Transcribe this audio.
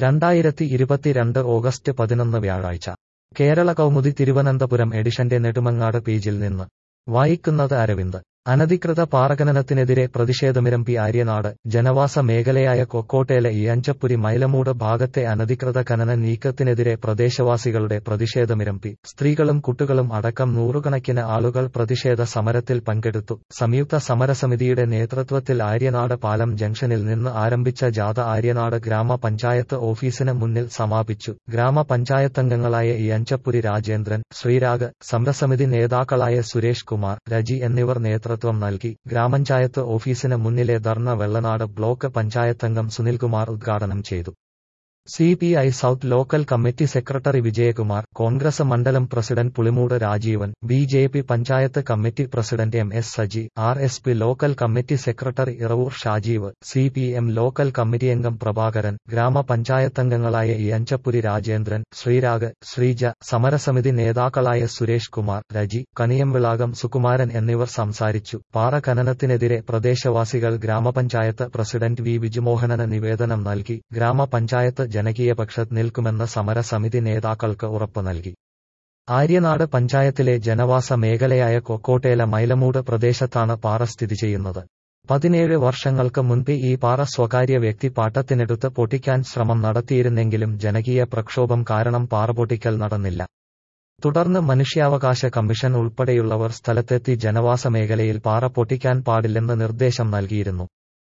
രണ്ടായിരത്തി ഇരുപത്തിരണ്ട് ഓഗസ്റ്റ് പതിനൊന്ന് വ്യാഴാഴ്ച കേരള കൗമുദി തിരുവനന്തപുരം എഡിഷന്റെ നെടുമങ്ങാട് പേജിൽ നിന്ന് വായിക്കുന്നത് അരവിന്ദ് അനധികൃത പാറഖനനത്തിനെതിരെ പ്രതിഷേധമിരമ്പി ആര്യനാട് ജനവാസ മേഖലയായ കൊക്കോട്ടേലെ ഇയഞ്ചപ്പുരി മൈലമൂട് ഭാഗത്തെ അനധികൃത ഖനന നീക്കത്തിനെതിരെ പ്രദേശവാസികളുടെ പ്രതിഷേധമിരമ്പി സ്ത്രീകളും കുട്ടികളും അടക്കം നൂറുകണക്കിന് ആളുകൾ പ്രതിഷേധ സമരത്തിൽ പങ്കെടുത്തു സംയുക്ത സമരസമിതിയുടെ നേതൃത്വത്തിൽ ആര്യനാട് പാലം ജംഗ്ഷനിൽ നിന്ന് ആരംഭിച്ച ജാഥ ആര്യനാട് ഗ്രാമപഞ്ചായത്ത് ഓഫീസിന് മുന്നിൽ സമാപിച്ചു ഗ്രാമപഞ്ചായത്തംഗങ്ങളായ ഇയഞ്ചപ്പുരി രാജേന്ദ്രൻ ശ്രീരാഗ് സമരസമിതി നേതാക്കളായ സുരേഷ് കുമാർ രജി എന്നിവർ നേതൃത്വം നേതൃത്വം നൽകി ഗ്രാമപഞ്ചായത്ത് ഓഫീസിന് മുന്നിലെ ധർണ വെള്ളനാട് ബ്ലോക്ക് പഞ്ചായത്തംഗം സുനിൽകുമാർ ഉദ്ഘാടനം ചെയ്തു C P I south local committee secretary Vijayakumar Congress മണ്ഡലം president Pulimoodu Rajeevan B J P panchayat committee president M S Saji R S P local committee secretary Iravoor Shajeev C P M local committee അംഗം പ്രഭാകരൻ ഗ്രാമപഞ്ചായത്തംഗങ്ങളായ ഇയഞ്ചപ്പുരി രാജേന്ദ്രൻ ശ്രീരാഗ് ശ്രീജ സമരസമിതി നേതാക്കളായ സുരേഷ് കുമാർ രജി കണിയംവിളാകം സുകുമാരൻ എന്നിവർ സംസാരിച്ചു പാറ ഖനനത്തിനെതിരെ പ്രദേശവാസികൾ ഗ്രാമപഞ്ചായത്ത് പ്രസിഡന്റ് വി വിജുമോഹനന് നിവേദനം നൽകി ഗ്രാമപഞ്ചായത്ത് ജനകീയപക്ഷത്ത് നിൽക്കുമെന്ന് സമരസമിതി നേതാക്കൾക്ക് ഉറപ്പ് നൽകി ആര്യനാട് പഞ്ചായത്തിലെ ജനവാസ മേഖലയായ കൊക്കോട്ടേല മൈലമൂട് പ്രദേശത്താണ് പാറ സ്ഥിതി ചെയ്യുന്നത് പതിനേഴ് വർഷങ്ങൾക്ക് മുൻപ് ഈ പാറ സ്വകാര്യ വ്യക്തി പാട്ടത്തിനെടുത്ത് പൊട്ടിക്കാൻ ശ്രമം നടത്തിയിരുന്നെങ്കിലും ജനകീയ പ്രക്ഷോഭം കാരണം പാറ പൊട്ടിക്കൽ നടന്നില്ല തുടർന്ന് മനുഷ്യാവകാശ കമ്മീഷൻ ഉൾപ്പെടെയുള്ളവർ സ്ഥലത്തെത്തി ജനവാസ മേഖലയിൽ പാറ പൊട്ടിക്കാൻ പാടില്ലെന്ന് നിർദ്ദേശം നൽകിയിരുന്നു